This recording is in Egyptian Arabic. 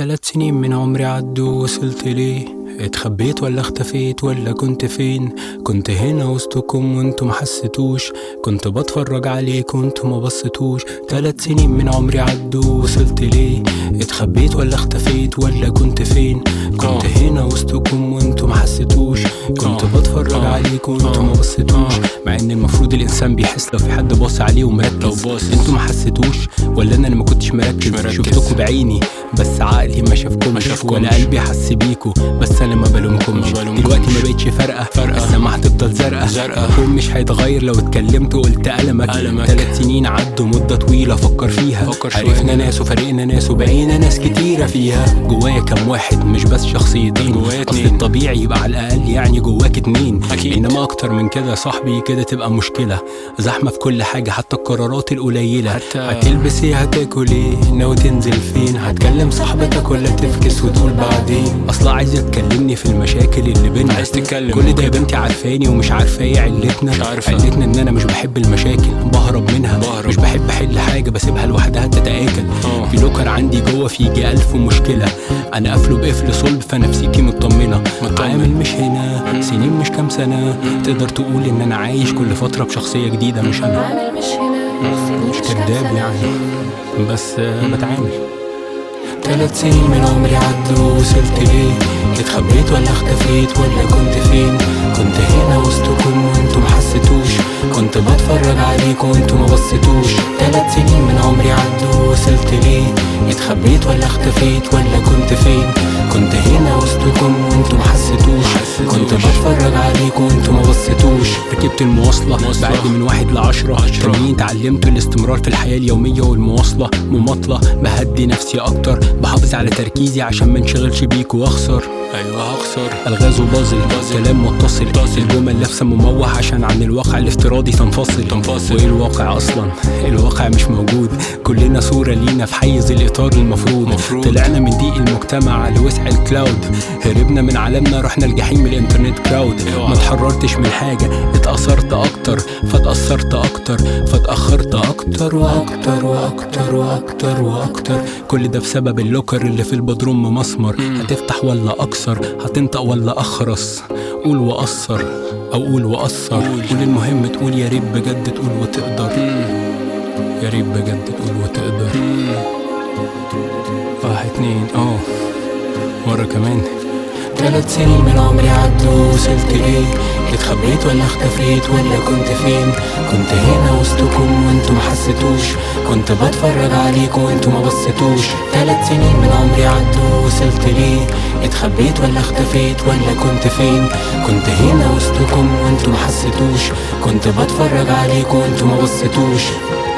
تلات سنين من عمري عدوا وصلت ليه اتخبيت ولا اختفيت ولا كنت فين كنت هنا وسطكم وانتوا محسيتوش كنت بتفرج عليك وانتوا ما بصيتوش تلات سنين من عمري عدوا وصلت ليه اتخبيت ولا اختفيت ولا كنت فين كنت هنا وسطكم وانتوا ما حسيتوش كنت بتفرج عليك وانتوا ما بصيتوش مع ان المفروض الانسان بيحس لو في حد باص عليه ومركز انتوا ما حسيتوش ولا انا اللي ما كنتش مركز, مركز. شفتكم بعيني بس عقلي ما شافكمش شافكمش. ولا قلبي حس بيكوا بس انا ما بلومكمش ما بلومكمش. دلوقتي ما بقتش فارقه فارقة. السماعه هتفضل زرقاء زرقاء. الكون مش هيتغير لو اتكلمت وقلت ألمك ألمك. تلات سنين عدوا مدة طويلة فكر فيها فكر شوية. عرفنا ناس وفرقنا ناس وبقينا ناس كتيرة فيها جوايا كام واحد مش بس شخصيتين جوايا أصل اتنين. الطبيعي يبقى على الأقل يعني جواك اتنين أكيد. إنما أكتر من كده يا صاحبي كده تبقى مشكلة زحمة في كل حاجة حتى القرارات القليلة حتى- هتلبس ايه هتاكل ايه ناوي تنزل فين هتكلم صاحبتك ولا تفكس وتقول بعدين اصلا عايزة تكلمني في المشاكل اللي بينا عايز تتكلم كل ده يا بنتي عارفاني ومش عارفه ايه علتنا مش عارفة. علتنا ان انا مش بحب المشاكل بهرب منها بهرب. مش بحب احل حاجه بسيبها لوحدها تتاكل آه. في لوكر عندي جوه في يجي الف مشكله انا قافله بقفل صلب فنفسيتي مطمنه مطمن. عامل مش هنا سنين مش كام سنه تقدر تقول ان انا عايش كل فتره بشخصيه جديده مش انا عامل مش هنا سنين مش كام كداب سنة. يعني بس آه، بتعامل تلات سنين من عمري عدوا وصلت ليه اتخبيت ولا اختفيت ولا كنت فين كنت هنا وسطكم وانتوا محسيتوش كنت بتفرج عليكم وانتوا ما بصيتوش تلات سنين من عمري عدوا وصلت ليه اتخبيت ولا اختفيت ولا كنت فين كنت هنا وسطكم وانتوا ما حسيتوش كنت بتفرج عليكم وانتوا ما بصيتوش ركبت المواصلة مواصلة. بعد من واحد لعشرة عشرة. تانيين اتعلمت الاستمرار في الحياة اليومية والمواصلة مماطلة بهدي نفسي أكتر بحافظ على تركيزي عشان ما انشغلش بيك وأخسر ايوه هخسر ألغاز وبازل كلام متصل الجمل لابسة مموح عشان عن الواقع الافتراضي تنفصل تنفصل. وإيه الواقع أصلا الواقع مش موجود كلنا صورة لينا في حيز الإطار المفروض مفروض. طلعنا من ضيق المجتمع لوسع الكلاود هربنا من عالمنا رحنا الجحيم الانترنت كراود اوعى. ما اتحررتش من حاجة اتأثرت أكتر فاتأثرت أكتر فاتأخرت أكتر وأكتر وأكتر وأكتر وأكتر كل ده بسبب اللوكر اللي في البدروم مسمر هتفتح ولا أكسر هتنطق ولا أخرس قول وأثر أو قول وأثر قول. قول المهم تقول يا ريت بجد تقول وتقدر يا ريت بجد تقول وتقدر واحد اتنين اه مرة كمان تلات سنين من عمري عدوا وصلت ليه اتخبيت ولا اختفيت ولا كنت فين كنت هنا وسطكم وانتوا محسيتوش كنت بتفرج عليكم وانتوا ما بصيتوش تلات سنين من عمري عدوا وصلت ليه اتخبيت ولا اختفيت ولا كنت فين كنت هنا وسطكم وانتوا محسيتوش كنت بتفرج عليكم وانتوا ما بصيتوش